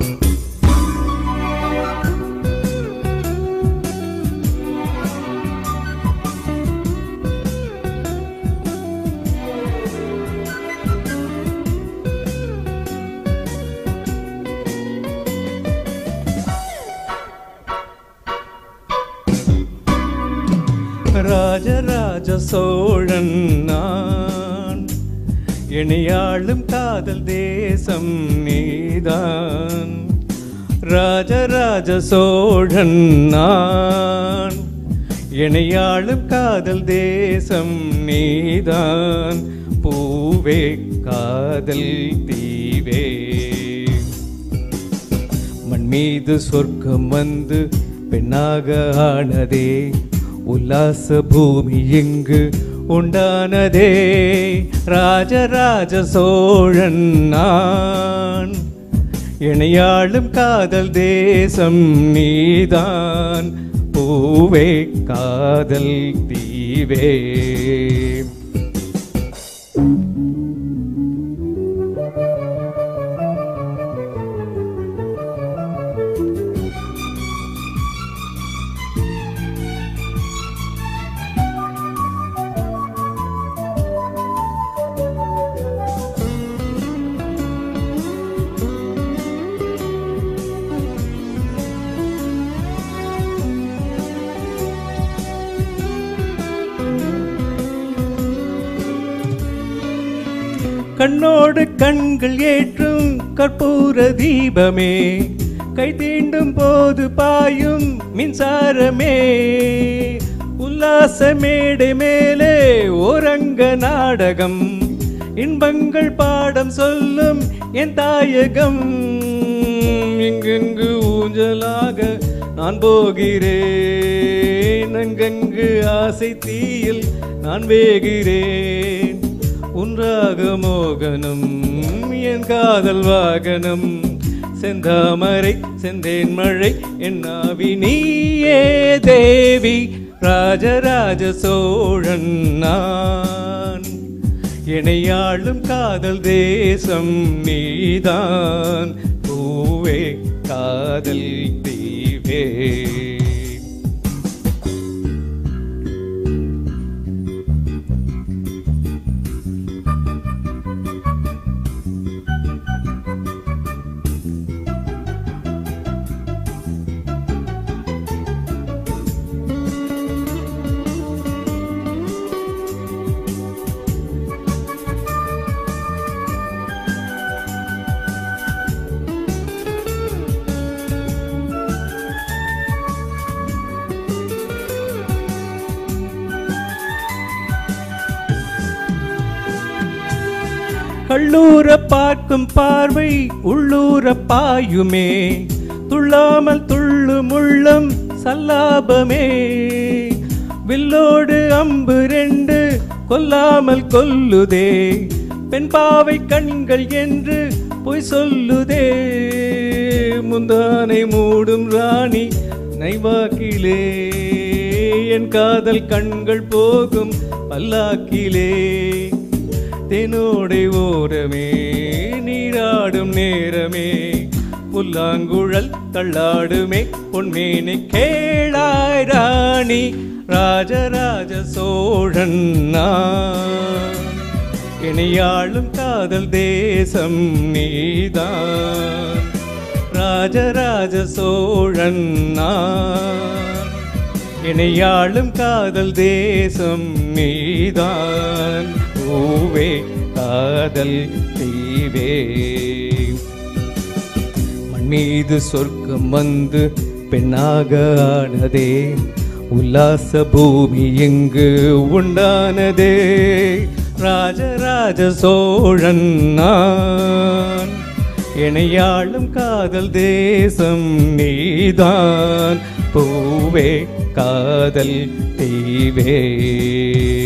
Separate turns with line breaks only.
ராஜராஜ சோழன் நான் இணையாளும் காதல் தேசம் நீதான் ராஜராஜ சோழன் நான் இணையாளும் காதல் தேசம் நீதான் பூவே காதல் தீவே மண் மீது சொர்க்கம் வந்து பெண்ணாக ஆனதே உல்லாச பூமி இங்கு உண்டானதே ராஜராஜ சோழன் நான் இணையாளும் காதல் தேசம் நீதான் பூவே காதல் தீவே கண்ணோடு கண்கள் ஏற்றும் கற்பூர தீபமே கை தீண்டும் போது பாயும் மின்சாரமே உல்லாச மேடை மேலே ஓரங்க நாடகம் இன்பங்கள் பாடம் சொல்லும் என் தாயகம் எங்கெங்கு ஊஞ்சலாக நான் போகிறேன் அங்கங்கு ஆசை தீயில் நான் வேகிறேன் உன்றாக மோகனம் என் காதல் வாகனம் செந்தாமரை செந்தேன் மழை என்னாவி நீயே தேவி ராஜராஜ சோழன் நான் இணையாளும் காதல் தேசம் நீதான் பூவே காதல் தீவே கள்ளூர பார்க்கும் பார்வை உள்ளூர பாயுமே துள்ளாமல் துள்ளும் உள்ளம் சல்லாபமே வில்லோடு அம்பு ரெண்டு கொல்லாமல் கொல்லுதே பெண் பாவை கண்கள் என்று பொய் சொல்லுதே முந்தானை மூடும் ராணி நைவாக்கிலே என் காதல் கண்கள் போகும் பல்லாக்கிலே தேனோடை ஓரமே நீராடும் நேரமே புல்லாங்குழல் தள்ளாடுமே பொன்மேனி கேளாய் ராணி ராஜராஜ சோழன் நான் இணையாளும் காதல் தேசம் நீதான் ராஜராஜ சோழன் நான் இணையாளும் காதல் தேசம் நீதான் பூவே காதல் தீவே மண் மீது சொர்க்கம் வந்து பெண்ணாக ஆனதே உல்லாச பூமி எங்கு உண்டானதே ராஜராஜ சோழன் நான் இணையாளும் காதல் தேசம் நீதான் பூவே காதல் தீவே